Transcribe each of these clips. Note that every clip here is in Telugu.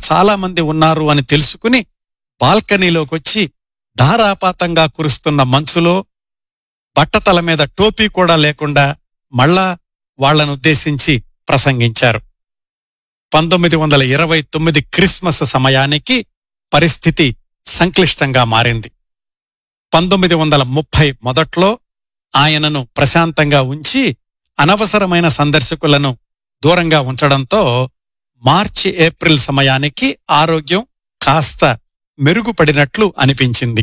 చాలా మంది ఉన్నారు అని తెలుసుకుని బాల్కనీలోకొచ్చి ధారాపాతంగా కురుస్తున్న మంచులో బట్టతల మీద టోపీ కూడా లేకుండా మళ్ళా వాళ్లనుద్దేశించి ప్రసంగించారు పంతొమ్మిది వందల ఇరవై తొమ్మిది క్రిస్మస్ సమయానికి పరిస్థితి సంక్లిష్టంగా మారింది పంతొమ్మిది వందల ముప్పై మొదట్లో ఆయనను ప్రశాంతంగా ఉంచి అనవసరమైన సందర్శకులను దూరంగా ఉంచడంతో మార్చి ఏప్రిల్ సమయానికి ఆరోగ్యం కాస్త మెరుగుపడినట్లు అనిపించింది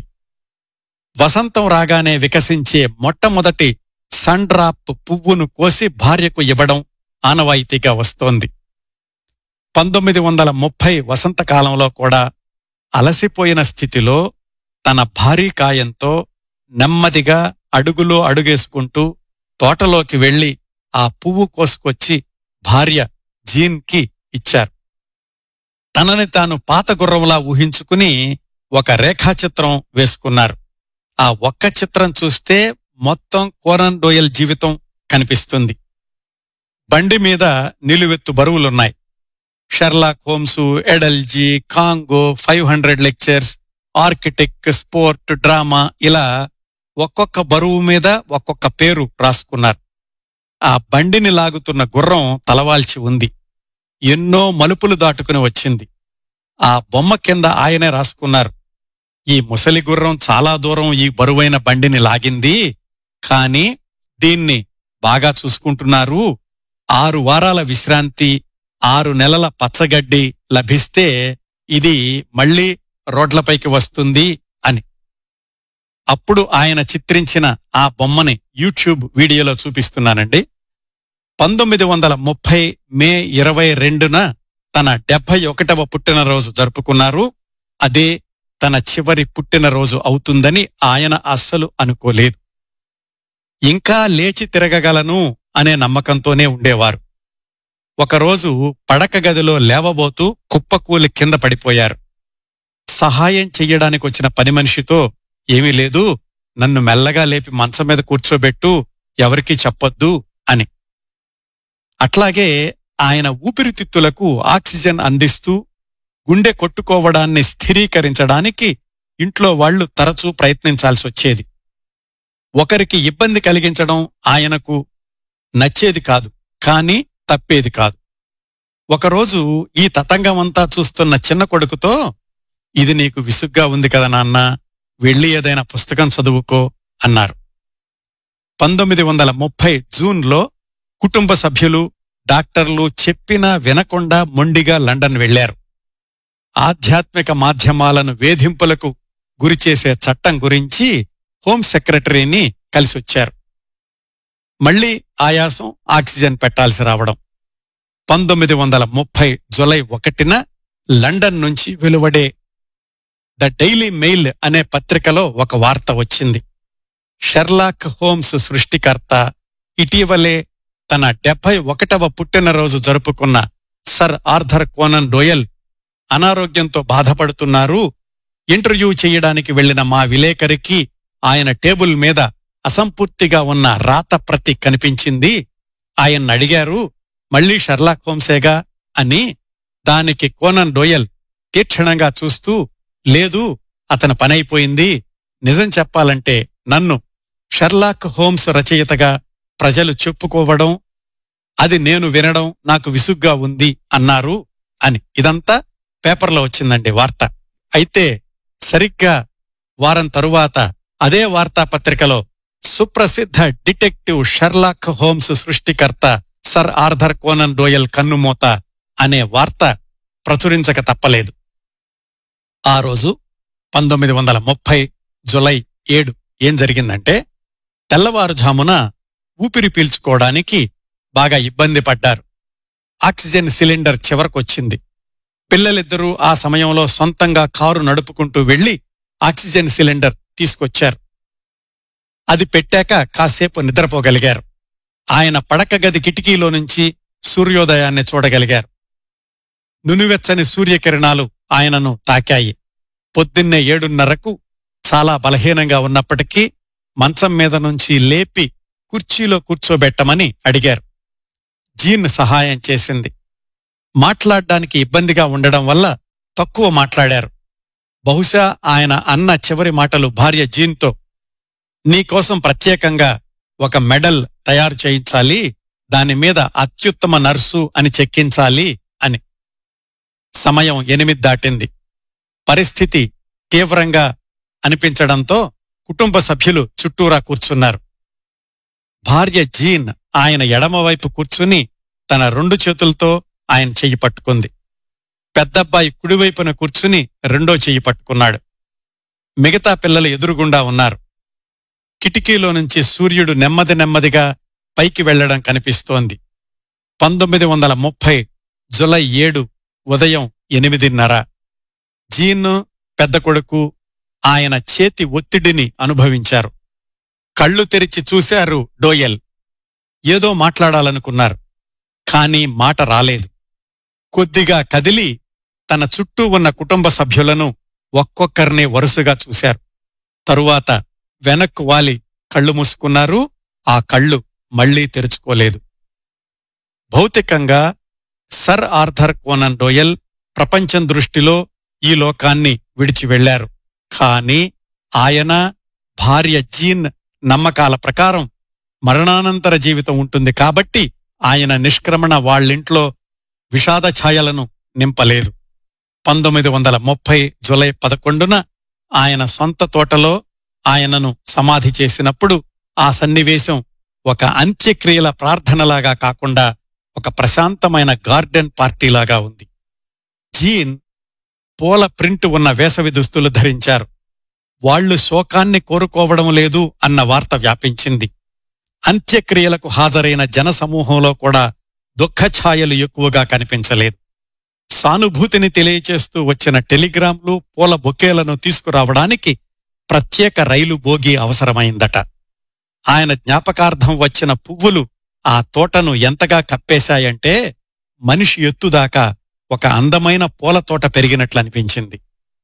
వసంతం రాగానే వికసించే మొట్టమొదటి సన్ డ్రాప్ పువ్వును కోసి భార్యకు ఇవ్వడం ఆనవాయితీగా వస్తోంది పంతొమ్మిది వందల ముప్పై వసంతకాలంలో కూడా అలసిపోయిన స్థితిలో తన భారీ కాయంతో నెమ్మదిగా అడుగులో అడుగేసుకుంటూ తోటలోకి వెళ్లి ఆ పువ్వు కోసుకొచ్చి భార్య జీన్కి ఇచ్చారు తనని తాను పాత గుర్రంలా ఊహించుకుని ఒక రేఖాచిత్రం వేసుకున్నారు ఆ ఒక్క చిత్రం చూస్తే మొత్తం కోరన్ డోయల్ జీవితం కనిపిస్తుంది బండి మీద నిలువెత్తు బరువులున్నాయి Sherlock Holmes Edalji Congo five hundred lectures arctic sport drama ఇలా ఒక్కొక్క బరువు మీద ఒక్కొక్క పేరు రాసుకున్నారు ఆ బండిని లాగుతున్న గుర్రం తలవాల్చి ఉంది ఎన్నో మలుపులు దాటుకుని వచ్చింది ఆ బొమ్మ కింద ఆయనే రాసుకున్నారు ఈ ముసలి గుర్రం చాలా దూరం ఈ బరువైన బండిని లాగింది కాని దీన్ని బాగా చూసుకుంటున్నారు ఆరు వారాల విశ్రాంతి ఆరు నెలల పచ్చగడ్డి లభిస్తే ఇది మళ్ళీ రోడ్లపైకి వస్తుంది అని అప్పుడు ఆయన చిత్రించిన ఆ బొమ్మని యూట్యూబ్ వీడియోలో చూపిస్తున్నానండి పంతొమ్మిది వందల ముప్పై మే ఇరవై రెండున తన డెబ్బై ఒకటవ పుట్టినరోజు జరుపుకున్నారు అదే తన చివరి పుట్టినరోజు అవుతుందని ఆయన అస్సలు అనుకోలేదు ఇంకా లేచి తిరగగలను అనే నమ్మకంతోనే ఉండేవారు ఒకరోజు పడక గదిలో లేవబోతూ కుప్పకూలి కింద పడిపోయారు సహాయం చెయ్యడానికి వచ్చిన పని మనిషితో ఏమీ లేదు నన్ను మెల్లగా లేపి మంచం మీద కూర్చోబెట్టు ఎవరికీ చెప్పొద్దు అని అట్లాగే ఆయన ఊపిరితిత్తులకు ఆక్సిజన్ అందిస్తూ గుండె కొట్టుకోవడాన్ని స్థిరీకరించడానికి ఇంట్లో వాళ్లు తరచూ ప్రయత్నించాల్సి వచ్చేది ఒకరికి ఇబ్బంది కలిగించడం ఆయనకు నచ్చేది కాదు కాని తప్పేది కాదు ఒకరోజు ఈ తతంగమంతా చూస్తున్న చిన్న కొడుకుతో ఇది నీకు విసుగ్గా ఉంది కదా నాన్న వెళ్ళి ఏదైనా పుస్తకం చదువుకో అన్నారు పంతొమ్మిది వందల ముప్పై జూన్లో కుటుంబ సభ్యులు డాక్టర్లు చెప్పినా వినకుండా మొండిగా లండన్ వెళ్లారు ఆధ్యాత్మిక మాధ్యమాలను వేధింపులకు గురిచేసే చట్టం గురించి హోం సెక్రటరీని కలిసొచ్చారు మళ్లీ ఆయాసం ఆక్సిజన్ పెట్టాల్సి రావడం పంతొమ్మిది వందల ముప్పై జులై ఒకటిన లండన్ నుంచి వెలువడే ద డైలీ మెయిల్ అనే పత్రికలో ఒక వార్త వచ్చింది షెర్లాక్ హోమ్స్ సృష్టికర్త ఇటీవలే తన డెబ్బై ఒకటవ పుట్టినరోజు జరుపుకున్న సర్ ఆర్థర్ కోనన్ డోయల్ అనారోగ్యంతో బాధపడుతున్నారు ఇంటర్వ్యూ చేయడానికి వెళ్లిన మా విలేకరికి ఆయన టేబుల్ మీద అసంపూర్తిగా ఉన్న రాత ప్రతి కనిపించింది ఆయన అడిగారు మళ్లీ షర్లాక్ హోమ్సేగా అని దానికి కోనన్ డోయల్ తీక్షణంగా చూస్తూ లేదు అతని పనైపోయింది నిజం చెప్పాలంటే నన్ను షర్లాక్ హోమ్స్ రచయితగా ప్రజలు చెప్పుకోవడం అది నేను వినడం నాకు విసుగ్గా ఉంది అన్నారు అని ఇదంతా పేపర్లో వచ్చిందండి వార్త అయితే సరిగ్గా వారం తరువాత అదే వార్తాపత్రికలో సుప్రసిద్ధ డిటెక్టివ్ షర్లాక్ హోమ్స్ సృష్టికర్త సర్ ఆర్థర్ కోనన్ డోయల్ కన్నుమూత అనే వార్త ప్రచురించక తప్పలేదు ఆ రోజు పంతొమ్మిది వందల ముప్పై జులై ఏడు ఏం జరిగిందంటే తెల్లవారుజామున ఊపిరి పీల్చుకోవడానికి బాగా ఇబ్బంది పడ్డారు ఆక్సిజన్ సిలిండర్ చివరకొచ్చింది పిల్లలిద్దరూ ఆ సమయంలో సొంతంగా కారు నడుపుకుంటూ వెళ్లి ఆక్సిజన్ సిలిండర్ తీసుకొచ్చారు అది పెట్టాక కాసేపు నిద్రపోగలిగారు ఆయన పడక గది కిటికీలో నుంచి సూర్యోదయాన్ని చూడగలిగారు నునువెచ్చని సూర్యకిరణాలు ఆయనను తాకాయి పొద్దున్నే ఏడున్నరకు చాలా బలహీనంగా ఉన్నప్పటికీ మంచం మీద నుంచి లేపి కుర్చీలో కూర్చోబెట్టమని అడిగారు జీన్ సహాయం చేసింది మాట్లాడ్డానికి ఇబ్బందిగా ఉండడం వల్ల తక్కువ మాట్లాడారు బహుశా ఆయన అన్న చివరి మాటలు భార్య జీన్తో నీకోసం ప్రత్యేకంగా ఒక మెడల్ తయారు చేయించాలి దాని మీద అత్యుత్తమ నర్సు అని చెక్కించాలి అని సమయం ఎనిమిది దాటింది పరిస్థితి తీవ్రంగా అనిపించడంతో కుటుంబ సభ్యులు చుట్టూరా కూర్చున్నారు భార్య జీన్ ఆయన ఎడమవైపు కూర్చుని తన రెండు చేతులతో ఆయన చెయ్యి పట్టుకుంది పెద్దబ్బాయి కుడివైపున కూర్చుని రెండో చెయ్యి పట్టుకున్నాడు మిగతా పిల్లలు ఎదురుగుండా ఉన్నారు కిటికీలో నుంచి సూర్యుడు నెమ్మది నెమ్మదిగా పైకి వెళ్లడం కనిపిస్తోంది పంతొమ్మిది వందల ముప్పై జులై ఏడు ఉదయం ఎనిమిదిన్నర జీన్ పెద్ద కొడుకు ఆయన చేతి ఒత్తిడిని అనుభవించారు కళ్ళు తెరిచి చూశారు డోయల్ ఏదో మాట్లాడాలనుకున్నారు కాని మాట రాలేదు కొద్దిగా కదిలి తన చుట్టూ ఉన్న కుటుంబ సభ్యులను ఒక్కొక్కరినే వరుసగా చూశారు తరువాత వెనక్కు వాలి కళ్ళు మూసుకున్నారు ఆ కళ్ళు మళ్లీ తెరుచుకోలేదు భౌతికంగా సర్ ఆర్థర్ కోనన్ డోయల్ ప్రపంచం దృష్టిలో ఈ లోకాన్ని విడిచి వెళ్లారు కాని ఆయన భార్య జీన్ నమ్మకాల ప్రకారం మరణానంతర జీవితం ఉంటుంది కాబట్టి ఆయన నిష్క్రమణ వాళ్ళింట్లో విషాద ఛాయలను నింపలేదు పంతొమ్మిది వందల ముప్పై జులై పదకొండున ఆయన సొంత తోటలో ఆయనను సమాధి చేసినప్పుడు ఆ సన్నివేశం ఒక అంత్యక్రియల ప్రార్థనలాగా కాకుండా ఒక ప్రశాంతమైన గార్డెన్ పార్టీలాగా ఉంది జీన్ పూల ప్రింట్ ఉన్న వేసవి దుస్తులు ధరించారు వాళ్లు శోకాన్ని కోరుకోవడం లేదు అన్న వార్త వ్యాపించింది అంత్యక్రియలకు హాజరైన జనసమూహంలో కూడా దుఃఖఛాయలు ఎక్కువగా కనిపించలేదు సానుభూతిని తెలియచేస్తూ వచ్చిన టెలిగ్రాంలు పూల బొకేలను తీసుకురావడానికి ప్రత్యేక రైలు బోగి అవసరమైందట ఆయన జ్ఞాపకార్థం వచ్చిన పువ్వులు ఆ తోటను ఎంతగా కప్పేశాయంటే మనిషి ఎత్తుదాకా ఒక అందమైన పూల తోట పెరిగినట్లనిపించింది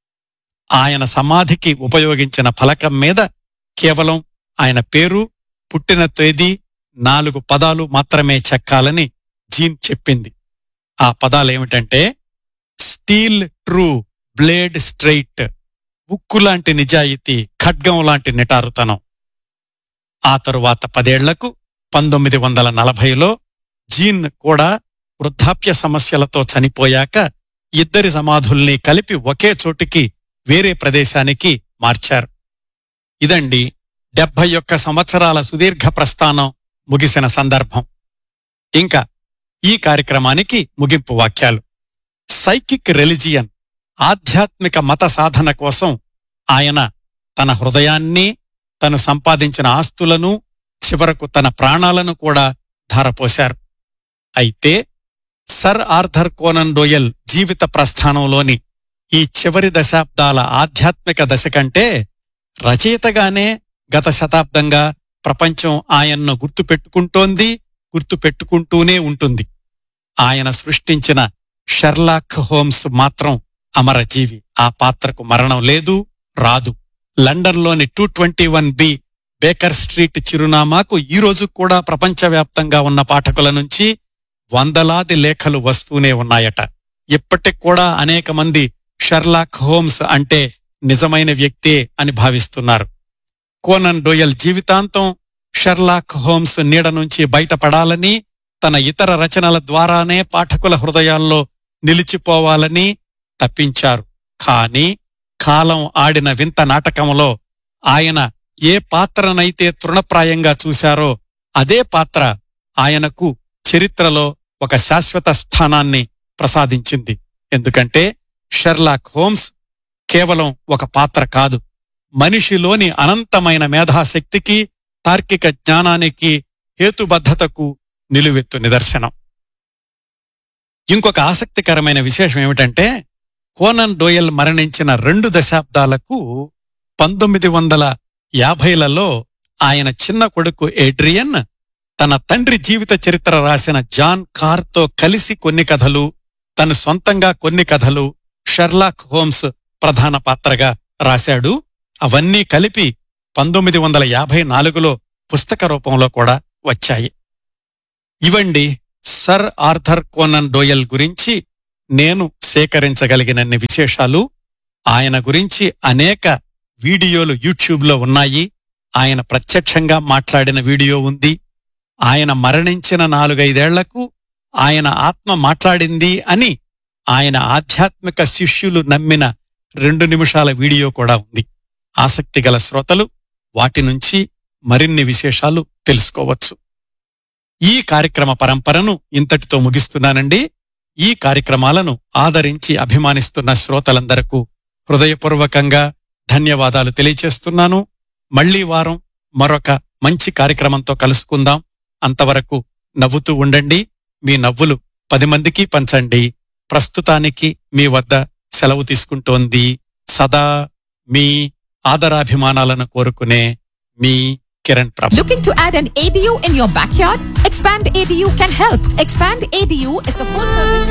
ఆయన సమాధికి ఉపయోగించిన ఫలకం మీద కేవలం ఆయన పేరు పుట్టిన తేదీ నాలుగు పదాలు మాత్రమే చెక్కాలని జీన్ చెప్పింది ఆ పదాలేమిటంటే స్టీల్ ట్రూ బ్లేడ్ స్ట్రైట్ ఉక్కు లాంటి నిజాయితీ ఖడ్గం లాంటి నిటారుతనం ఆ తరువాత పదేళ్లకు పంతొమ్మిది వందల నలభైలో జీన్ కూడా వృద్ధాప్య సమస్యలతో చనిపోయాక ఇద్దరి సమాధుల్ని కలిపి ఒకే చోటికి వేరే ప్రదేశానికి మార్చారు ఇదండి డెబ్బై ఒక్క సంవత్సరాల సుదీర్ఘ ప్రస్థానం ముగిసిన సందర్భం ఇంకా ఈ కార్యక్రమానికి ముగింపు వాక్యాలు సైకిక్ రెలిజియన్ ఆధ్యాత్మిక మత సాధన కోసం ఆయన తన హృదయాన్ని తను సంపాదించిన ఆస్తులను చివరకు తన ప్రాణాలను కూడా ధారపోశారు అయితే సర్ ఆర్థర్ కోనన్ డోయల్ జీవిత ప్రస్థానంలోని ఈ చివరి దశాబ్దాల ఆధ్యాత్మిక దశ కంటే రచయితగానే గత శతాబ్దంగా ప్రపంచం ఆయన్ను గుర్తుపెట్టుకుంటోంది గుర్తుపెట్టుకుంటూనే ఉంటుంది ఆయన సృష్టించిన షెర్లాక్ హోమ్స్ మాత్రం అమరజీవి ఆ పాత్రకు మరణం లేదు రాదు లండన్లోని two twenty one B Baker Street చిరునామాకు ఈ రోజు కూడా ప్రపంచవ్యాప్తంగా ఉన్న పాఠకుల నుంచి వందలాది లేఖలు వస్తూనే ఉన్నాయట ఇప్పటికి కూడా అనేక మంది షెర్లాక్ హోమ్స్ అంటే నిజమైన వ్యక్తే అని భావిస్తున్నారు కోనన్ డోయల్ జీవితాంతం షెర్లాక్ హోమ్స్ నీడ నుంచి బయటపడాలని తన ఇతర రచనల ద్వారానే పాఠకుల హృదయాల్లో నిలిచిపోవాలని తప్పించారు కాని కాలం ఆడిన వింత నాటకంలో ఆయన ఏ పాత్రనైతే తృణప్రాయంగా చూశారో అదే పాత్ర ఆయనకు చరిత్రలో ఒక శాశ్వత స్థానాన్ని ప్రసాదించింది ఎందుకంటే షెర్లాక్ హోమ్స్ కేవలం ఒక పాత్ర కాదు మనిషిలోని అనంతమైన మేధాశక్తికి తార్కిక జ్ఞానానికి హేతుబద్ధతకు నిలువెత్తు నిదర్శనం ఇంకొక ఆసక్తికరమైన విశేషం ఏమిటంటే కోనన్ డోయల్ మరణించిన రెండు దశాబ్దాలకు పంతొమ్మిది వందల యాభైలలో ఆయన చిన్న కొడుకు ఏడ్రియన్ తన తండ్రి జీవిత చరిత్ర రాసిన జాన్ కార్తో కలిసి కొన్ని కథలు తన సొంతంగా కొన్ని కథలు షెర్లాక్ హోమ్స్ ప్రధాన పాత్రగా రాశాడు అవన్నీ కలిపి పంతొమ్మిది వందల యాభై నాలుగులో పుస్తక రూపంలో కూడా వచ్చాయి ఇవండి సర్ ఆర్థర్ కోనన్ డోయల్ గురించి నేను సేకరించగలిగినన్ని విశేషాలు ఆయన గురించి అనేక వీడియోలు యూట్యూబ్లో ఉన్నాయి ఆయన ప్రత్యక్షంగా మాట్లాడిన వీడియో ఉంది ఆయన మరణించిన నాలుగైదేళ్లకు ఆయన ఆత్మ మాట్లాడింది అని ఆయన ఆధ్యాత్మిక శిష్యులు నమ్మిన రెండు నిమిషాల వీడియో కూడా ఉంది ఆసక్తి గల శ్రోతలు వాటి నుంచి మరిన్ని విశేషాలు తెలుసుకోవచ్చు ఈ కార్యక్రమ పరంపరను ఇంతటితో ముగిస్తున్నానండి ఈ కార్యక్రమాలను ఆదరించి అభిమానిస్తున్న శ్రోతలందరకు హృదయపూర్వకంగా ధన్యవాదాలు తెలియచేస్తున్నాను మళ్లీ వారం మరొక మంచి కార్యక్రమంతో కలుసుకుందాం అంతవరకు నవ్వుతూ ఉండండి మీ నవ్వులు పది మందికి పంచండి ప్రస్తుతానికి మీ వద్ద సెలవు తీసుకుంటోంది సదా మీ ఆదరాభిమానాలను కోరుకునే మీ కిరణ్ ప్రభ Looking to add an ADU in your backyard? Expand ADU can help. Expand ADU is a full service